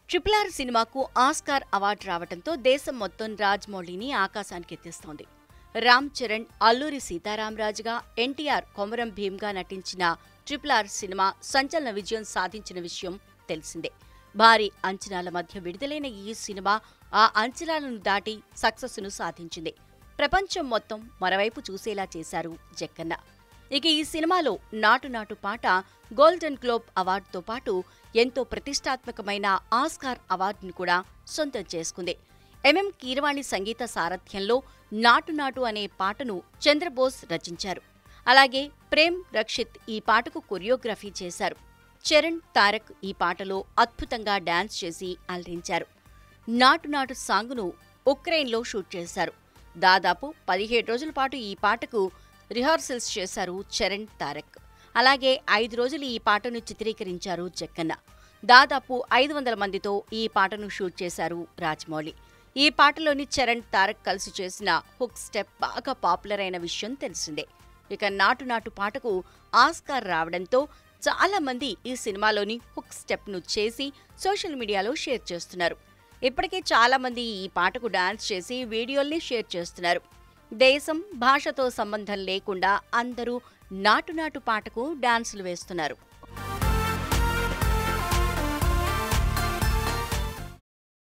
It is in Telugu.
ట్రిపుల్ ఆర్ సినిమాకు ఆస్కార్ అవార్డు రావడంతో దేశం మొత్తం రాజమౌళిని ఆకాశానికి ఎత్తిస్తోంది రామ్ చరణ్ అల్లూరి సీతారామరాజుగా ఎన్టీఆర్ కొమరం భీమ్గా నటించిన ట్రిపుల్ ఆర్ సినిమా సంచలన విజయం సాధించిన విషయం తెలిసిందే భారీ అంచనాల మధ్య విడుదలైన ఈ సినిమా ఆ అంచనాలను దాటి సక్సెస్ను సాధించింది ప్రపంచం మొత్తం మరోవైపు చూసేలా చేశారు జక్కన్న ఇక ఈ సినిమాలో నాటు నాటు పాట గోల్డెన్ గ్లోబ్ అవార్డుతో పాటు ఎంతో ప్రతిష్టాత్మకమైన ఆస్కార్ అవార్డును కూడా సొంతం చేసుకుంది ఎంఎం కీరవాణి సంగీత సారథ్యంలో నాటు నాటు అనే పాటను చంద్రబోస్ రచించారు అలాగే ప్రేమ్ రక్షిత్ ఈ పాటకు కొరియోగ్రఫీ చేశారు చరణ్ తారక్ ఈ పాటలో అద్భుతంగా డాన్స్ చేసి అలరించారు నాటు నాటు సాంగ్ను ఉక్రెయిన్లో షూట్ చేశారు దాదాపు పదిహేడు రోజుల పాటు ఈ పాటకు రిహార్సల్స్ చేశారు చరణ్ తారక్ అలాగే ఐదు రోజులు ఈ పాటను చిత్రీకరించారు జక్కన్న దాదాపు ఐదు వందల మందితో ఈ పాటను షూట్ చేశారు రాజమౌళి ఈ పాటలోని చరణ్ తారక్ కలిసి చేసిన హుక్ స్టెప్ బాగా పాపులర్ అయిన విషయం తెలిసిందే ఇక నాటు నాటు పాటకు ఆస్కార్ రావడంతో చాలా మంది ఈ సినిమాలోని హుక్ స్టెప్ ను చేసి సోషల్ మీడియాలో షేర్ చేస్తున్నారు ఇప్పటికే చాలా మంది ఈ పాటకు డాన్స్ చేసి వీడియోల్ని షేర్ చేస్తున్నారు దేశం భాషతో సంబంధం లేకుండా అందరూ నాటు నాటు పాటకు డాన్సులు వేస్తున్నారు